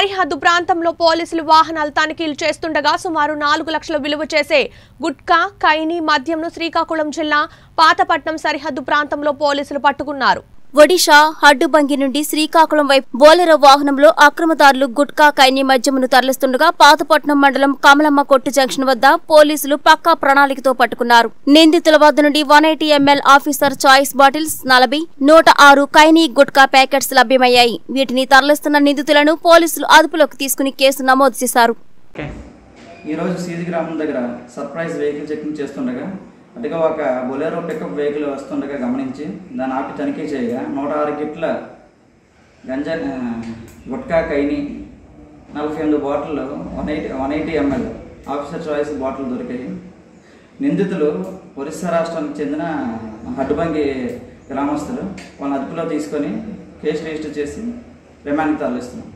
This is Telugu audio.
సరిహద్దు ప్రాంతంలో పోలీసులు వాహనాలు తనిఖీలు చేస్తుండగా సుమారు నాలుగు లక్షల విలువ చేసే గుట్కా కైని మద్యంను శ్రీకాకుళం జిల్లా పాతపట్నం సరిహద్దు ప్రాంతంలో పోలీసులు పట్టుకున్నారు ఒడిషా హడ్డుబంగి నుండి శ్రీకాకుళం వైపు బోలెరో వాహనంలో అక్రమదారులు గుట్కా కైని మద్యమును తరలిస్తుండగా పాతపట్నం మండలం కమలమ్మ కొట్టు జంక్షన్ వద్ద పోలీసులు పక్కా ప్రణాళికతో పట్టుకున్నారు నిందితుల వద్ద నుండి one eighty ML officer choice bottles నలభై నూట ఆరు కైని గుట్కా ప్యాకెట్స్ లభ్యమయ్యాయి వీటిని తరలిస్తున్న నిందితులను పోలీసులు అదుపులోకి తీసుకుని కేసు నమోదు చేశారు ఓకే ఈరోజు సీజీ గ్రామం దగ్గర సర్ప్రైజ్ వెహికల్ చెకింగ్ చేస్తుండగా అటుగా ఒక బొలేరో పికప్ వెహికల్ వస్తుండగా గమనించి దాన్ని ఆపి తనిఖీ చేయగా నూట ఆరు గిట్ల గంజా ఆ, గుట్కా కైని నలభై ఎనిమిది bottle one eighty one eighty ML officer choice bottle దొరికాయి నిందితులు ఒరిస్సా రాష్ట్రానికి చెందిన హడ్డుబంగి గ్రామస్తులు వాళ్ళని అదుపులో తీసుకొని కేసు రిజిస్టర్ చేసి రిమాండ్కి తరలిస్తున్నాం